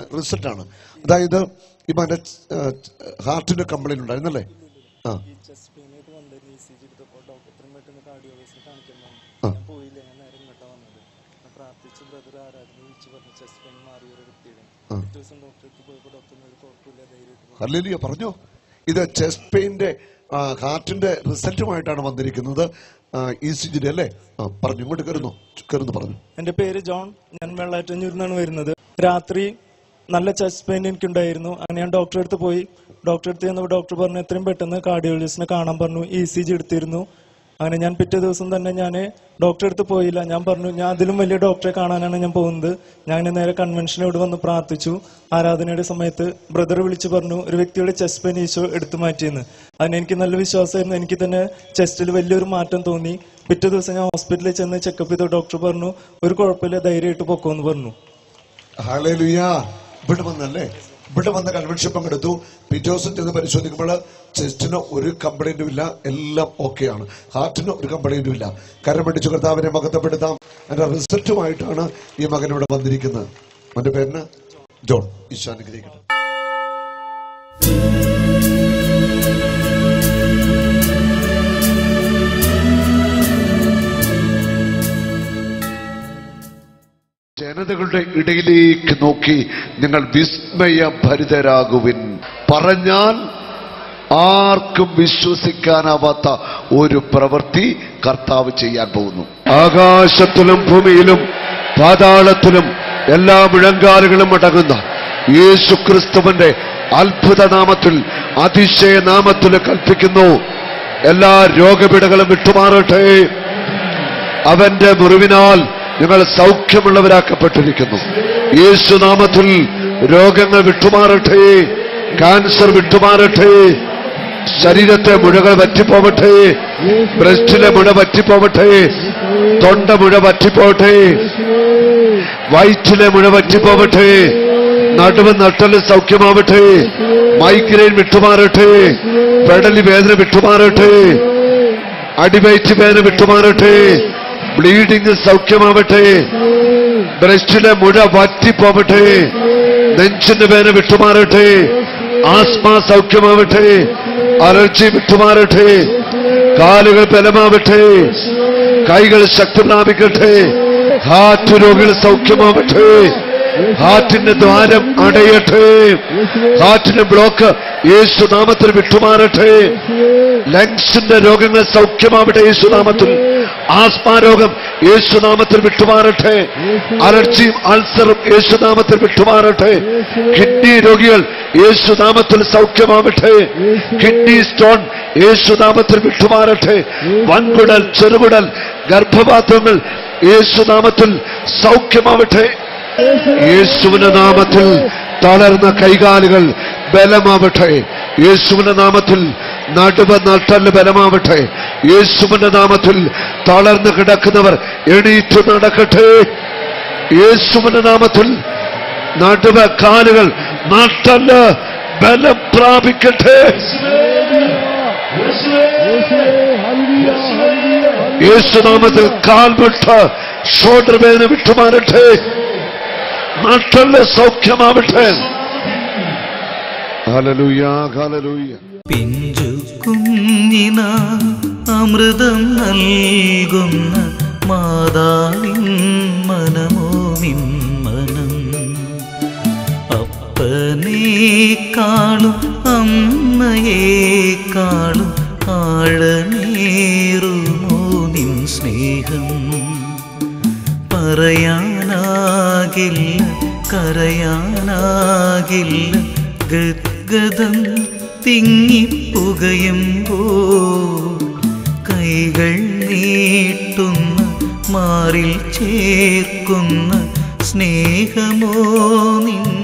റിസൾട്ടാണ് അതായത് ഈ മകന്റെ ഹാർട്ടിന്റെ കംപ്ലൈന്റ് ഉണ്ടായിരുന്നല്ലേ ആ ഈ ചെസ്റ്റ് പെയിൻ ആയിട്ട് വന്നിരുന്നു ഇ സി ജി എടുത്തപ്പോൾ ഡോക്ടർ എത്രയും പെട്ടെന്ന് കാർഡിയോളജിസ്റ്റ് കാണിക്കാൻ ആ. ഞാൻ പോയില്ല ഞാൻ നേരെ ഇങ്ങോട്ടാണ് വന്നത് ഞാൻ പ്രാർത്ഥിച്ച് ബ്രദർ ആരാധന വിളിച്ച് പറഞ്ഞു ചെസ്റ്റ് പെയിൻ മാറിയ ഒരു വ്യക്തിയുടെ ആ. പിറ്റേ ദിവസം ഡോക്ടറെ അടുത്ത് പോയപ്പോൾ ഡോക്ടറിന് ഒരു കുഴപ്പമില്ല ധൈര്യമായിട്ട് പോയി. ഹല്ലേലൂയ പറഞ്ഞോ ഇത് ചെസ്റ്റ് പെയിന്റെ ഹാർട്ടിന്റെ റിസൾട്ടുമായിട്ടാണ് വന്നിരിക്കുന്നത് ഇ സി ജിയുടെ അല്ലേ ആ പറഞ്ഞു ഇങ്ങോട്ട് കയറുന്നു കയറുന്നു പറഞ്ഞു എൻ്റെ പേര് ജോൺ ഞാൻ വെള്ളാറ്റഞ്ഞൂരിൽ നിന്നാണ് വരുന്നത് രാത്രി നല്ല ചെസ്റ്റ് പെയിൻ എനിക്കുണ്ടായിരുന്നു അങ്ങനെ ഞാൻ ഡോക്ടറെ അടുത്ത് പോയി ഡോക്ടറെ അടുത്ത് ചെന്നപ്പോൾ ഡോക്ടർ പറഞ്ഞു എത്രയും പെട്ടെന്ന് കാർഡിയോളജിസ്റ്റിനെ കാണാൻ പറഞ്ഞു ഇ സി ജി എടുത്തിരുന്നു അങ്ങനെ ഞാൻ പിറ്റേ ദിവസം തന്നെ ഞാൻ ഡോക്ടറെ അടുത്ത് പോയില്ല ഞാൻ പറഞ്ഞു ഞാൻ അതിലും വലിയ ഡോക്ടറെ കാണാനാണ് ഞാൻ പോകുന്നത് ഞാൻ നേരെ കൺവെൻഷനോട് വന്ന് പ്രാർത്ഥിച്ചു ആരാധനയുടെ സമയത്ത് ബ്രദർ വിളിച്ചു പറഞ്ഞു ഒരു വ്യക്തിയുടെ ചെസ്റ്റ് പെയിൻ ഈശോ എടുത്തു മാറ്റിയെന്ന് അതിന് എനിക്ക് നല്ല വിശ്വാസമായിരുന്നു എനിക്ക് തന്നെ ചെസ്റ്റിൽ വലിയൊരു മാറ്റം തോന്നി പിറ്റേ ദിവസം ഞാൻ ഹോസ്പിറ്റലിൽ ചെന്ന് ചെക്കപ്പ് ചെയ്ത ഡോക്ടർ പറഞ്ഞു ഒരു കുഴപ്പമില്ല ധൈര്യമായിട്ട് പൊക്കോന്ന് പറഞ്ഞു ഹാലേലുയ ഇവിടെ വന്നല്ലേ ഇവിടെ വന്ന കൺവെൻഷൻ പങ്കെടുത്തു പിറ്റേ ദിവസം ചെന്ന് പരിശോധിക്കുമ്പോൾ ചെസ്റ്റിന് ഒരു കംപ്ലൈന്റും ഇല്ല എല്ലാം ഓക്കെയാണ് ഹാർട്ടിന് ഒരു കംപ്ലൈന്റും ഇല്ല കരം പിടിച്ചു കർത്താവിനെ മകത്തപ്പെടുത്താം അതിന്റെ റിസൾട്ടുമായിട്ടാണ് ഈ മകൻ ഇവിടെ വന്നിരിക്കുന്നത് അവന്റെ പേരിന് ജോൺ ഈശോ അനുഗ്രഹിക്കട്ടെ ജനതകളുടെ ഇടയിലേക്ക് നോക്കി നിങ്ങൾ വിസ്മയഭരിതരാകുവിൻ പറഞ്ഞാൽ ആർക്കും വിശ്വസിക്കാനാവാത്ത ഒരു പ്രവൃത്തി കർത്താവ് ചെയ്യാൻ പോകുന്നു ആകാശത്തിലും ഭൂമിയിലും പാതാളത്തിലും എല്ലാ മുഴങ്കാലുകളും അടങ്ങുന്ന യേശു ക്രിസ്തുവിന്റെ അത്ഭുത നാമത്തിൽ അതിശയ നാമത്തിൽ കൽപ്പിക്കുന്നു എല്ലാ രോഗപീഠകളും വിട്ടുമാറട്ടെ അവന്റെ മുറിവിനാൽ നിങ്ങൾ സൗഖ്യമുള്ളവരാക്കപ്പെട്ടിരിക്കുന്നു യേശുനാമത്തിൽ രോഗങ്ങൾ വിട്ടുമാറട്ടെ ക്യാൻസർ വിട്ടുമാറട്ടെ ശരീരത്തെ മുഴകൾ വറ്റിപ്പോവട്ടെ ബ്രസ്റ്റിലെ മുഴ വറ്റിപ്പോവട്ടെ തൊണ്ട മുഴ വറ്റിപ്പോവട്ടെ വയറ്റിലെ മുഴ വറ്റിപ്പോവട്ടെ നടുവ് നട്ടല് സൗഖ്യമാവട്ടെ മൈഗ്രെയിൻ വിട്ടുമാറട്ടെ പെടലി വേദന വിട്ടുമാറട്ടെ അടിവയറ്റ് വേദന വിട്ടുമാറട്ടെ ബ്ലീഡിംഗ് സൗഖ്യമാവട്ടെ ബ്രസ്റ്റിലെ മുഴ വറ്റിപ്പോവട്ടെ നെഞ്ചിന്റെ വേദന വിട്ടുമാറട്ടെ ആസ്മ സൗഖ്യമാവട്ടെ അലർജി വിട്ടുമാറട്ടെ കാലുകൾ ബലമാവട്ടെ കൈകൾ ശക്തി പ്രാപിക്കട്ടെ ഹാർട്ട് രോഗികൾ സൗഖ്യമാവട്ടെ ഹാർട്ടിന്റെ ദ്വാരം അടയട്ടെ ഹാർട്ടിന്റെ ബ്ലോക്ക് യേശു നാമത്തിൽ വിട്ടുമാറട്ടെ ലങ്സിന്റെ രോഗങ്ങൾ സൗഖ്യമാവട്ടെ യേശുനാമത്തിൽ ആസ്മാ രോഗം യേശുനാമത്തിൽ വിട്ടുമാറട്ടെ അലർജിയും അൾസറും യേശുനാമത്തിൽ വിട്ടുമാറട്ടെ കിഡ്നി രോഗികൾ യേശുനാമത്തിൽ സൗഖ്യമാവട്ടെ കിഡ്നി സ്റ്റോൺ യേശുനാമത്തിൽ വിട്ടുമാറട്ടെ വൻകുടൽ ചെറുകുടൽ ഗർഭപാത്രങ്ങൾ യേശുനാമത്തിൽ സൗഖ്യമാവട്ടെ യേശുവിന്റെ നാമത്തിൽ തളർന്ന കൈകാലുകൾ ബലമാവട്ടെ യേശുവിന്റെ നാമത്തിൽ നടുവ നട്ടല് ബലമാവട്ടെ യേശുവിന്റെ നാമത്തിൽ തളർന്നു കിടക്കുന്നവർ എണീറ്റ് നടക്കട്ടെ യേശുവിന്റെ നാമത്തിൽ നടുവ കാലുകൾ നട്ടല് ബലം പ്രാപിക്കട്ടെ യേശുനാമത്തിൽ കാൽമുട്ട് ഷോൾഡർ വേദന വിട്ടുമാറട്ടെ നട്ടല് സൗഖ്യമാവട്ടെ ഹല്ലേലൂയ ഹല്ലേലൂയ പിഞ്ചു കുഞ്ഞിന അമൃതം നൽകുന്ന മാതാവിൻ മനമോ നിൻ മനം അപ്പനേക്കാളും അമ്മയേക്കാളും ആഴമേറുമോ നിൻ സ്നേഹം പറയാനാകില്ല കരയാനാകില്ല ഗദ്ഗതം തിങ്ങിപ്പുകയുമ്പോ കൈകൾ നീട്ടുന്ന മാറിൽ ചേർക്കുന്ന സ്നേഹമോ നിൻ